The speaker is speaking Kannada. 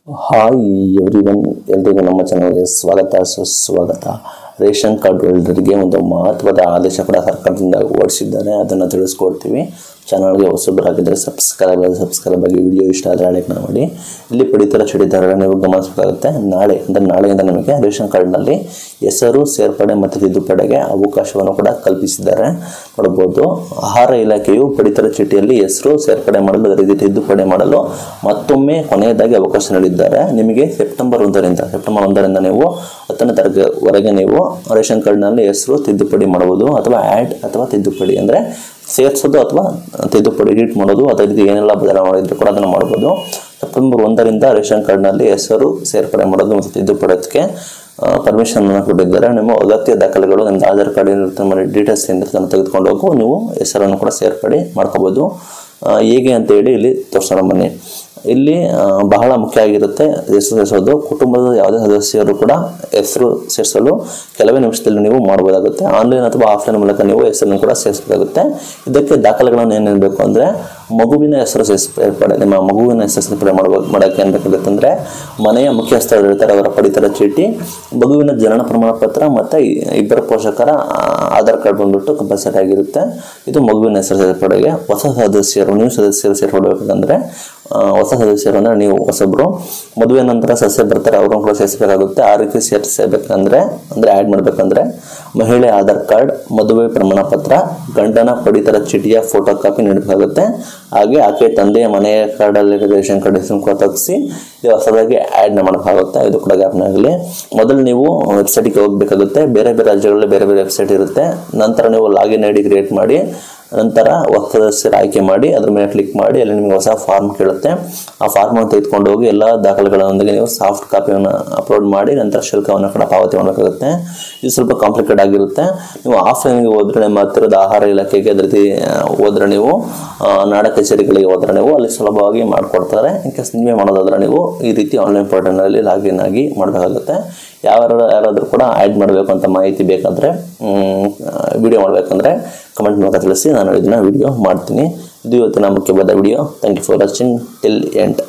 ಹಾಯ್ ಎವ್ರಿ ಒನ್ ಎಲ್ರಿಗೂ ನಮ್ಮ ಚಾನಲ್ಗೆ ಸ್ವಾಗತ ಸುಸ್ವಾಗತ ರೇಷನ್ ಕಾರ್ಡ್ ಹೋಲ್ಡರ್ಗೆ ಒಂದು ಮಹತ್ವದ ಆದೇಶ ಕೂಡ ಸರ್ಕಾರದಿಂದ ಹೊರಡಿಸಿದ್ದಾರೆ ಅದನ್ನು ತಿಳಿಸ್ಕೊಡ್ತೀವಿ ಚಾನಲ್ಗೆ ಹೊಸಬರಾಗಿದ್ದರೆ ಸಬ್ಸ್ಕ್ರೈಬ್ ಸಬ್ಸ್ಕ್ರೈಬ್ ಆಗಿ ವಿಡಿಯೋ ಇಷ್ಟ ಆದರೆ ಲೈಕ್ ಮಾಡಿ ಇಲ್ಲಿ ಪಡಿತರ ಚಡಿದಾರ ನೀವು ಗಮನಿಸಬೇಕಾಗುತ್ತೆ ನಾಳೆ ಅಂದರೆ ನಾಳೆಯಿಂದ ನಿಮಗೆ ರೇಷನ್ ಕಾರ್ಡ್ನಲ್ಲಿ ಹೆಸರು ಸೇರ್ಪಡೆ ಮತ್ತು ತಿದ್ದುಪಡೆಗೆ ಅವಕಾಶವನ್ನು ಕೂಡ ಕಲ್ಪಿಸಿದ್ದಾರೆ ನೋಡ್ಬೋದು ಆಹಾರ ಇಲಾಖೆಯು ಪಡಿತರ ಚೀಟಿಯಲ್ಲಿ ಹೆಸರು ಸೇರ್ಪಡೆ ಮಾಡಲು ಅದೇ ರೀತಿ ತಿದ್ದುಪಡಿ ಮಾಡಲು ಮತ್ತೊಮ್ಮೆ ಕೊನೆಯದಾಗಿ ಅವಕಾಶ ನೀಡಿದ್ದಾರೆ ನಿಮಗೆ ಸೆಪ್ಟೆಂಬರ್ ಒಂದರಿಂದ ಸೆಪ್ಟೆಂಬರ್ ಒಂದರಿಂದ ನೀವು ಹತ್ತನೇ ತಾರೀಕುವರೆಗೆ ನೀವು ರೇಷನ್ ಕಾರ್ಡ್ನಲ್ಲಿ ಹೆಸರು ತಿದ್ದುಪಡಿ ಮಾಡಬಹುದು ಅಥವಾ ಆ್ಯಡ್ ಅಥವಾ ತಿದ್ದುಪಡಿ ಅಂದರೆ ಸೇರಿಸೋದು ಅಥವಾ ತಿದ್ದುಪಡಿ ಎಡಿಟ್ ಮಾಡೋದು ಅದೇ ರೀತಿ ಏನೆಲ್ಲ ಬದಲಾವಣೆ ಇದ್ರೂ ಕೂಡ ಅದನ್ನು ಮಾಡ್ಬೋದು ಸೆಪ್ಟೆಂಬರ್ ಒಂದರಿಂದ ರೇಷನ್ ಕಾರ್ಡ್ನಲ್ಲಿ ಹೆಸರು ಸೇರ್ಪಡೆ ಮಾಡೋದು ಮತ್ತು ತಿದ್ದುಪಡೋದಕ್ಕೆ ಪರ್ಮಿಷನ್ ಕೊಟ್ಟಿದ್ದಾರೆ ನಿಮ್ಮ ಅಗತ್ಯ ದಾಖಲೆಗಳು ನಿಮ್ದು ಆಧಾರ್ ಕಾರ್ಡ್ ಏನಿರುತ್ತೆ ನಿಮ್ಮ ಡೀಟೇಲ್ಸ್ ಏನಿರುತ್ತೆ ಅದನ್ನು ತೆಗೆದುಕೊಂಡು ಹೋಗು ನೀವು ಹೆಸರನ್ನು ಕೂಡ ಸೇರ್ಪಡೆ ಮಾಡ್ಕೋಬೋದು ಆ, ಹೇಗೆ ಅಂತೇಳಿ ಇಲ್ಲಿ ತೋರಿಸೋಣ ಬನ್ನಿ ಇಲ್ಲಿ ಆ, ಬಹಳ ಮುಖ್ಯ ಆಗಿರುತ್ತೆ ಹೆಸರು ಸೇರಿಸೋದು ಕುಟುಂಬದ ಯಾವುದೇ ಸದಸ್ಯರು ಕೂಡ ಹೆಸರು ಸೇರಿಸಲು ಕೆಲವೇ ನಿಮಿಷದಲ್ಲಿ ನೀವು ಮಾಡಬಹುದಾಗುತ್ತೆ ಆನ್ಲೈನ್ ಅಥವಾ ಆಫ್ಲೈನ್ ಮೂಲಕ ನೀವು ಹೆಸರನ್ನು ಕೂಡ ಸೇರಿಸಬೇಕಾಗುತ್ತೆ ಇದಕ್ಕೆ ದಾಖಲೆಗಳನ್ನು ಏನೇನು ಬೇಕು ಅಂದರೆ ಮಗುವಿನ ಹೆಸರು ಸೇರ್ಪಡೆ ನಿಮ್ಮ ಮಗುವಿನ ಹೆಸರು ಸೇರ್ಪಡೆ ಮಾಡಬೇಕು ಮಾಡೋಕ್ಕೆ ಏನು ಬೇಕಾಗುತ್ತೆ ಅಂದರೆ ಮನೆಯ ಮುಖ್ಯಸ್ಥರು ಇರ್ತಾರೆ ಅವರ ಪಡಿತರ ಚೀಟಿ ಮಗುವಿನ ಜನನ ಪ್ರಮಾಣ ಪತ್ರ ಮತ್ತು ಇಬ್ಬರ ಪೋಷಕರ ಆ, ಆಧಾರ್ ಕಾರ್ಡ್ ಬಂದ್ಬಿಟ್ಟು ಕಂಪಲ್ಸರಿ ಆಗಿರುತ್ತೆ ಇದು ಮಗುವಿನ ಹೆಸರು ಸೇರ್ಪಡೆಗೆ ಹೊಸ ಸದಸ್ಯರು ನೀವು ಸದಸ್ಯರು ಸೇರ್ಪಡಬೇಕಂದ್ರೆ ಆ, ಹೊಸ ಸದಸ್ಯರು ಅಂದರೆ ನೀವು ಹೊಸಬ್ರು ಮದುವೆ ನಂತರ ಸಸ್ಯ ಬರ್ತಾರೆ ಅವ್ರನ್ನ ಕೂಡ ಸೇರಿಸಬೇಕಾಗುತ್ತೆ ಆ ರೀತಿ ಸೇರಿಸಬೇಕಂದ್ರೆ ಅಂದರೆ ಆ್ಯಡ್ ಮಾಡಬೇಕಂದ್ರೆ ಮಹಿಳೆ ಆಧಾರ್ ಕಾರ್ಡ್ ಮದುವೆ ಪ್ರಮಾಣ ಪತ್ರ ಗಂಡನ ಪಡಿತರ ಚೀಟಿಯ ಫೋಟೋ ಕಾಪಿ ನೀಡಬೇಕಾಗುತ್ತೆ ಹಾಗೆ ಆಕೆ ತಂದೆಯ ಮನೆಯ ಕಾರ್ಡಲ್ಲಿ ರೇಷನ್ ಕಾರ್ಡ್ ಹೆಸರು ಕೂಡ ತೆಗೆಸಿ ಇದು ಹೊಸದಾಗಿ ಆ್ಯಡ್ ಮಾಡಬೇಕಾಗುತ್ತೆ ಇದು ಕೂಡ ಜ್ಞಾಪನಾಗಲಿ ಮೊದಲು ನೀವು ವೆಬ್ಸೈಟಿಗೆ ಹೋಗಬೇಕಾಗುತ್ತೆ ಬೇರೆ ಬೇರೆ ರಾಜ್ಯಗಳಲ್ಲಿ ಬೇರೆ ಬೇರೆ ವೆಬ್ಸೈಟ್ ಇರುತ್ತೆ ನಂತರ ನೀವು ಲಾಗಿನ್ ಐ ಡಿ ಕ್ರಿಯೇಟ್ ಮಾಡಿ ನಂತರ ಹೊಸ ಸದಸ್ಯರ ಆಯ್ಕೆ ಮಾಡಿ ಅದ್ರ ಮೇಲೆ ಕ್ಲಿಕ್ ಮಾಡಿ ಅಲ್ಲಿ ನಿಮಗೆ ಹೊಸ ಫಾರ್ಮ್ ಕೇಳುತ್ತೆ ಆ ಫಾರ್ಮನ್ನು ತೆಗೆದುಕೊಂಡು ಹೋಗಿ ಎಲ್ಲ ದಾಖಲೆಗಳೊಂದಿಗೆ ನೀವು ಸಾಫ್ಟ್ ಕಾಪಿಯನ್ನು ಅಪ್ಲೋಡ್ ಮಾಡಿ ನಂತರ ಶುಲ್ಕವನ್ನು ಕೂಡ ಪಾವತಿ ಮಾಡಬೇಕಾಗುತ್ತೆ ಇದು ಸ್ವಲ್ಪ ಕಾಂಪ್ಲಿಕೇಟ್ ಆಗಿರುತ್ತೆ ನೀವು ಆಫ್ಲೈನ್ಗೆ ಹೋದ್ರೆ ನಿಮ್ಮ ಹತ್ತಿರದ ಆಹಾರ ಇಲಾಖೆಗೆ ಅದೇ ರೀತಿ ಆ, ಹೋದ್ರೆ ನೀವು ಆ, ನಾಡ ಕಚೇರಿಗಳಿಗೆ ಹೋದ್ರೆ ನೀವು ಅಲ್ಲಿ ಸುಲಭವಾಗಿ ಮಾಡಿಕೊಡ್ತಾರೆ ಇನ್ ಕೇಸ್ ನೀವೇ ಮಾಡೋದಾದ್ರೆ ನೀವು ಈ ರೀತಿ ಆನ್ಲೈನ್ ಪೋರ್ಟಲ್ನಲ್ಲಿ ಲಾಗಿನ್ ಆಗಿ ಮಾಡಬೇಕಾಗುತ್ತೆ ಯಾರು ಯಾರಾದರೂ ಕೂಡ ಆ್ಯಡ್ ಮಾಡಬೇಕು ಅಂತ ಮಾಹಿತಿ ಬೇಕಾದರೆ ವಿಡಿಯೋ ಮಾಡಬೇಕಂದ್ರೆ ಕಮೆಂಟ್ ಮೂಲಕ ತಿಳಿಸಿ ನಾನು ಇದನ್ನ ವಿಡಿಯೋ ಮಾಡ್ತೀನಿ ಇದು ಇವತ್ತಿನ ಮುಖ್ಯವಾದ video thank you for watching till end